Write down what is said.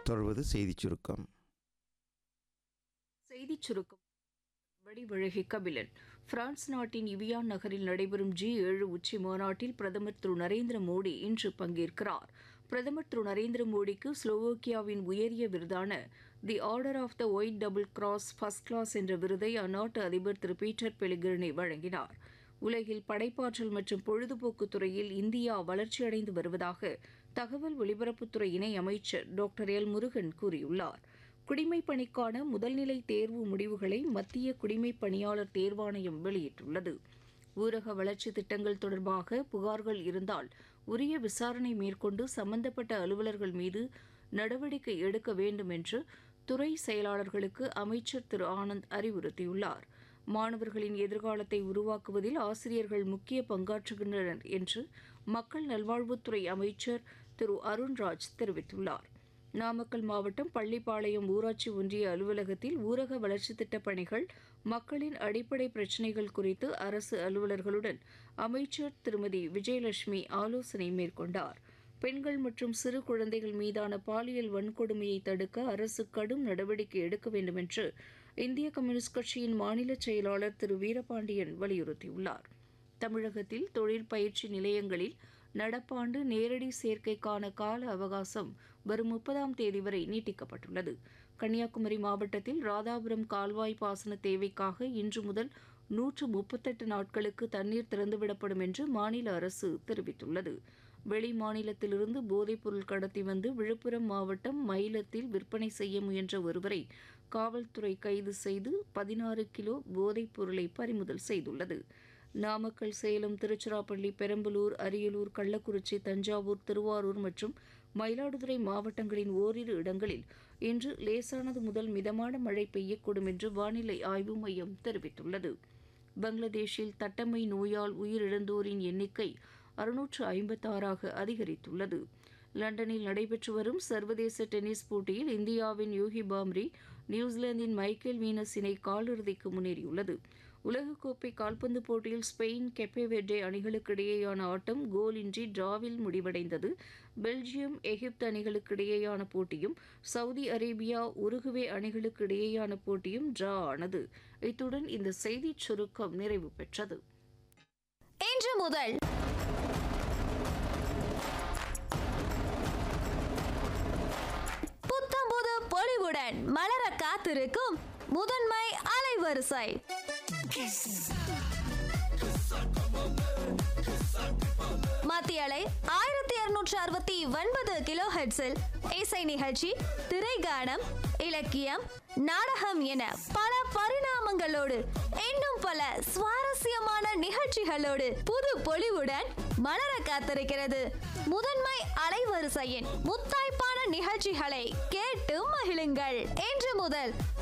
தொடர்வது செய்திச் சுருக்கம் செய்திச் சுருக்கம் வடிவழகி கபிலன் பிரான்ஸ் நாட்டின் இவியான் நகரில் நடைபெறும் ஜி ஏழு உச்சி மாநாட்டில் பிரதமர் திரு நரேந்திர மோடி இன்று பங்கேற்கிறார் பிரதமர் திரு நரேந்திர மோடிக்கு ஸ்லோவோக்கியாவின் உயரிய விருதான the order of the white double cross first class என்ற விருதை அந்நாட்டு அதிபர் திரு பீட்டர் பெலிகிரினி வழங்கினார் உலகில் படைப்பாற்றல் மற்றும் பொழுதுபோக்கு துறையில் இந்தியா வளர்ச்சியடைந்து வருவதாக தகவல் ஒலிபரப்புத்துறை இணை அமைச்சர் டாக்டர் எல் முருகன் கூறியுள்ளார் குடிமைப் பணிக்கான முதல்நிலை தேர்வு முடிவுகளை மத்திய குடிமைப் பணியாளர் தேர்வாணையம் வெளியிட்டுள்ளது ஊரக வளர்ச்சி திட்டங்கள் தொடர்பாக புகார்கள் இருந்தால் உரிய விசாரணை மேற்கொண்டு சம்பந்தப்பட்ட அலுவலர்கள் மீது நடவடிக்கை எடுக்க வேண்டும் என்று துறை செயலாளர்களுக்கு அமைச்சர் திரு ஆனந்த் அறிவுறுத்தியுள்ளார் மாணவர்களின் எதிர்காலத்தை உருவாக்குவதில் ஆசிரியர்கள் முக்கிய பங்காற்றுகின்றனர் என்று மக்கள் நல்வாழ்வுத்துறை அமைச்சர் திரு அருண்ராஜ் தெரிவித்துள்ளார் நாமக்கல் மாவட்டம் பள்ளிப்பாளையம் ஊராட்சி ஒன்றிய அலுவலகத்தில் ஊரக வளர்ச்சித் திட்டப் பணிகள் மக்களின் அடிப்படை பிரச்சினைகள் குறித்து அரசு அலுவலர்களுடன் அமைச்சர் திருமதி விஜயலட்சுமி ஆலோசனை மேற்கொண்டார் பெண்கள் மற்றும் சிறு குழந்தைகள் மீதான பாலியல் வன்கொடுமையை தடுக்க அரசு கடும் நடவடிக்கை எடுக்க வேண்டும் என்று இந்திய கம்யூனிஸ்ட் கட்சியின் மாநில செயலாளர் திரு வீரபாண்டியன் வலியுறுத்தியுள்ளார் தமிழகத்தில் தொழிற்பயிற்சி நிலையங்களில் நடப்பாண்டு நேரடி சேர்க்கைக்கான கால அவகாசம் வரும் முப்பதாம் தேதி வரை நீட்டிக்கப்பட்டுள்ளது கன்னியாகுமரி மாவட்டத்தில் ராதாபுரம் கால்வாய் பாசன தேவைக்காக இன்று முதல் நூற்று முப்பத்தெட்டு நாட்களுக்கு தண்ணீர் திறந்துவிடப்படும் என்று மாநில அரசு தெரிவித்துள்ளது வெளி மாநிலத்திலிருந்து போதைப்பொருள் கடத்தி வந்து விழுப்புரம் மாவட்டம் மயிலத்தில் விற்பனை செய்ய முயன்ற ஒருவரை காவல்துறை கைது செய்து பதினாறு கிலோ போதைப் பொருளை பறிமுதல் செய்துள்ளது நாமக்கல் சேலம் திருச்சிராப்பள்ளி பெரம்பலூர் அரியலூர் கள்ளக்குறிச்சி தஞ்சாவூர் திருவாரூர் மற்றும் மயிலாடுதுறை மாவட்டங்களின் ஓரிரு இடங்களில் இன்று லேசானது முதல் மிதமான மழை பெய்யக்கூடும் என்று வானிலை ஆய்வு மையம் தெரிவித்துள்ளது பங்களாதேஷில் தட்டம்மை நோயால் உயிரிழந்தோரின் எண்ணிக்கை அறுநூற்று ஐம்பத்தாறாக அதிகரித்துள்ளது லண்டனில் நடைபெற்று வரும் சர்வதேச டென்னிஸ் போட்டியில் இந்தியாவின் யூகி பாம்ரி நியூசிலாந்தின் மைக்கேல் வீனஸ் இணை காலிறுதிக்கு முன்னேறியுள்ளது உலகக்கோப்பை கால்பந்து போட்டியில் ஸ்பெயின் கெப்பேவெர்டே அணிகளுக்கு இடையேயான ஆட்டம் கோலின்றி டிராவில் முடிவடைந்தது பெல்ஜியம் எகிப்து அணிகளுக்கு இடையேயான போட்டியும் சவுதி அரேபியா உருகுவே அணிகளுக்கு இடையேயான போட்டியும் டிரா ஆனது இத்துடன் இந்த செய்திச் சுருக்கம் நிறைவு பெற்றது இன்று முதல் புத்தம்புது பொலிவுடன் மலர காத்திருக்கும் முதன்மை அலைவரிசை மத்திய அலை ஆயிரத்தி இருநூற்று அறுபத்தி ஒன்பது கிலோ ஹெட்ஸில் இசை நிகழ்ச்சி திரைகானம் இலக்கியம் நாடகம் என பல பரிணாமங்களோடு இன்னும் பல சுவாரஸ்யமான நிகழ்ச்சிகளோடு புது பொலிவுடன் மலர காத்திருக்கிறது முதன்மை அலைவரிசையின் முத்தாய்ப்பான நிகழ்ச்சிகளை கேட்டு மகிழுங்கள் இன்று முதல்